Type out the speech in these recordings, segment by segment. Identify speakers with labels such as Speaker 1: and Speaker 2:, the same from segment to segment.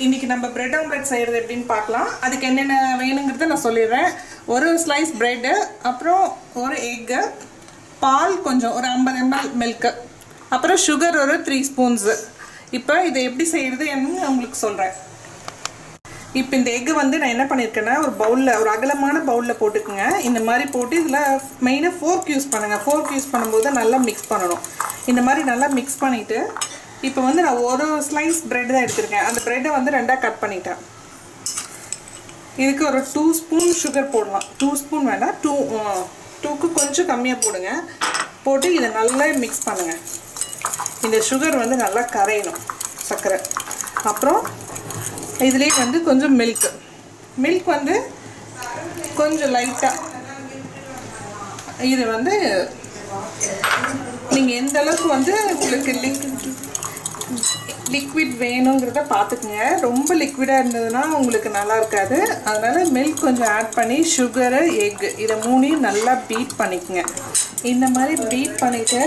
Speaker 1: இன்னைக்கு நம்ம bread omelette செய்கிறது எப்படின்னு பார்க்கலாம் அதுக்கு என்னென்ன வேணுங்கிறத நான் சொல்லிடுறேன் ஒரு ஸ்லைஸ் பிரெட்டு அப்புறம் ஒரு எக்கு பால் கொஞ்சம் ஒரு ஐம்பது எம்எல் மில்க்கு அப்புறம் சுகர் ஒரு த்ரீ ஸ்பூன்ஸு இப்போ இதை எப்படி செய்கிறதுன்னு உங்களுக்கு சொல்கிறேன் இப்போ இந்த எக்கு வந்து நான் என்ன பண்ணியிருக்கேன்னா ஒரு பவுலில் ஒரு அகலமான பவுலில் போட்டுக்குங்க இந்த மாதிரி போட்டு இதில் மெயினாக ஃபோர்க் யூஸ் பண்ணுங்கள் ஃபோர்க் யூஸ் பண்ணும்போது நல்லா மிக்ஸ் பண்ணணும் இந்த மாதிரி நல்லா மிக்ஸ் பண்ணிவிட்டு இப்போ வந்து நான் ஒரு ஸ்லைஸ் பிரெட் தான் எடுத்திருக்கேன் அந்த ப்ரெட்டை வந்து ரெண்டாக கட் பண்ணிட்டேன் இதுக்கு ஒரு டூ ஸ்பூன் சுகர் போடலாம் டூ ஸ்பூன் வேணாம் டூ டூக்கு கொஞ்சம் கம்மியாக போடுங்க போட்டு இதை நல்லா மிக்ஸ் பண்ணுங்கள் இந்த சுகர் வந்து நல்லா கரையணும் சர்க்கரை அப்புறம் இதுலேயே வந்து கொஞ்சம் மில்க் மில்க் வந்து கொஞ்சம் லைட்டாக இது வந்து நீங்கள் எந்த அளவுக்கு வந்து உங்களுக்கு லிக்விட் லிக்விட் வேணுங்கிறத பார்த்துக்குங்க ரொம்ப லிக்விடாக இருந்ததுன்னா உங்களுக்கு நல்லா இருக்காது அதனால் மில்க் கொஞ்சம் ஆட் பண்ணி சுகரு எக்கு இதை மூணையும் நல்லா பீட் பண்ணிக்கோங்க இந்த மாதிரி பீட் பண்ணிவிட்டு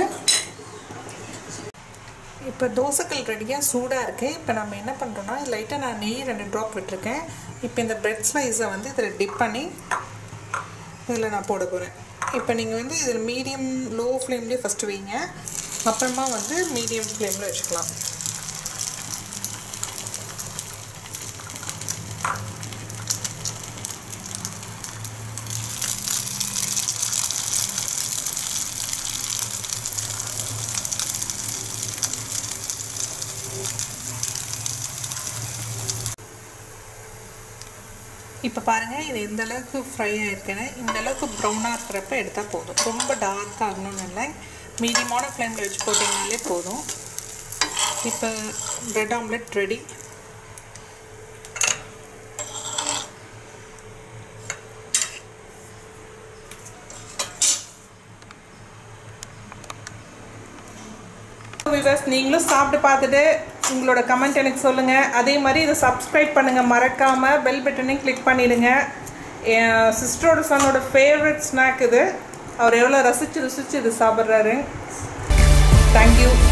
Speaker 1: இப்போ தோசைக்கல் ரெடியாக சூடாக இருக்குது இப்போ நம்ம என்ன பண்ணுறோன்னா லைட்டாக நான் நெய் ரெண்டு ட்ராப் விட்டுருக்கேன் இப்போ இந்த பிரெட் ஸ்லைஸை வந்து இதில் டிப் பண்ணி இதில் நான் போட போகிறேன் இப்போ நீங்கள் வந்து இதில் மீடியம் லோ ஃப்ளேம்லேயே ஃபஸ்ட்டு வைங்க அப்புறமா வந்து மீடியம் ஃப்ளேமில் வச்சுக்கலாம் இப்போ பாருங்கள் இது எந்த அளவுக்கு ஃப்ரை ஆகிருக்குன்னு இந்த அளவுக்கு ப்ரௌனாக இருக்கிறப்ப எடுத்தால் போதும் ரொம்ப டார்க் ஆகணும்னு இல்லை மீடியமான ஃப்ளேமில் வச்சு போட்டிங்கனாலே போதும் இப்போ ப்ரெட் ஆம்லெட் ரெடி விவர்ஸ் நீங்களும் சாப்பிட்டு பார்த்துட்டு உங்களோட கமெண்ட் எனக்கு சொல்லுங்கள் அதே மாதிரி இதை சப்ஸ்கிரைப் பண்ணுங்கள் மறக்காமல் பெல் பட்டனையும் கிளிக் பண்ணிடுங்க என் சிஸ்டரோட சன்னோட ஃபேவரட் ஸ்நாக் இது அவர் எவ்வளோ ரசித்து ருசித்து இது சாப்பிட்றாரு தேங்க்யூ